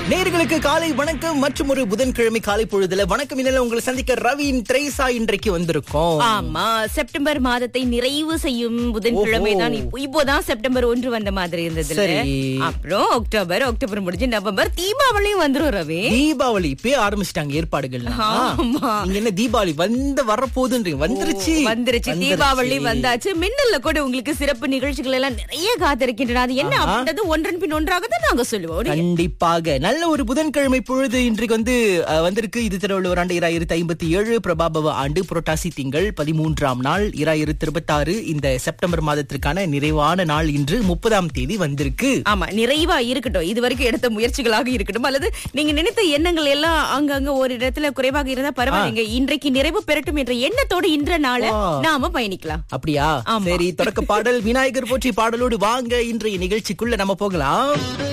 நேர்களுக்கு காலை வணக்கம் மற்றும் ஒரு புதன்கிழமை காலை பொழுதுல வணக்கம் இணையில உங்களை சந்திக்க ரவியின் திரைசா இன்றைக்கு வந்திருக்கோம் ஆமா செப்டம்பர் மாதத்தை நிறைவு செய்யும் புதன்கிழமை தான் இப்போ இப்போதான் செப்டம்பர் ஒன்று வந்த மாதிரி இருந்தது சரி. அப்புறம் அக்டோபர் அக்டோபர் முடிஞ்சு நவம்பர் தீபாவளியும் வந்துரும் ரவி தீபாவளி இப்பயே ஆரம்பிச்சிட்டாங்க ஏற்பாடுகள் ஆமா. நீங்க என்ன தீபாவளி வந்து வரப்போகுதுன்றீங்க வந்துருச்சு வந்துருச்சு தீபாவளி வந்தாச்சு மின்னல்ல கூட உங்களுக்கு சிறப்பு நிகழ்ச்சிகள் எல்லாம் நிறைய காத்திருக்கின்றன அது என்ன அப்படின்றது ஒன்றன் பின் ஒன்றாக தான் நாங்க சொல்லுவோம் கண்டிப்பாக நல்ல ஒரு புதன்கிழமை பொழுது இன்றைக்கு வந்து அஹ், வந்திருக்கு இது திருவள்ளுவர் ஆண்டு இராயிரத்தி ஐம்பத்தி ஏழு பிரபாபவ ஆண்டு புரட்டாசி திங்கள் பதிமூன்றாம் நாள் இராயிரத்தி இருபத்தாறு இந்த செப்டம்பர் மாதத்திற்கான நிறைவான நாள் இன்று முப்பதாம் தேதி வந்திருக்கு ஆமா நிறைவா இருக்கட்டும் இது வரைக்கும் எடுத்த முயற்சிகளாக இருக்கட்டும் அல்லது நீங்க நினைத்த எண்ணங்கள் எல்லாம் அங்கங்க ஒரு இடத்துல குறைவாக இருந்தா பரவாயில்லைங்க இன்றைக்கு நிறைவு பெறட்டும் என்ற எண்ணத்தோடு இன்ற நாள வா. நாம பயணிக்கலாம் அப்படியா ஆமா. சரி தொடக்க பாடல் விநாயகர் போற்றி பாடலோடு வாங்க இன்றைய நிகழ்ச்சிக்குள்ள நம்ம போகலாம்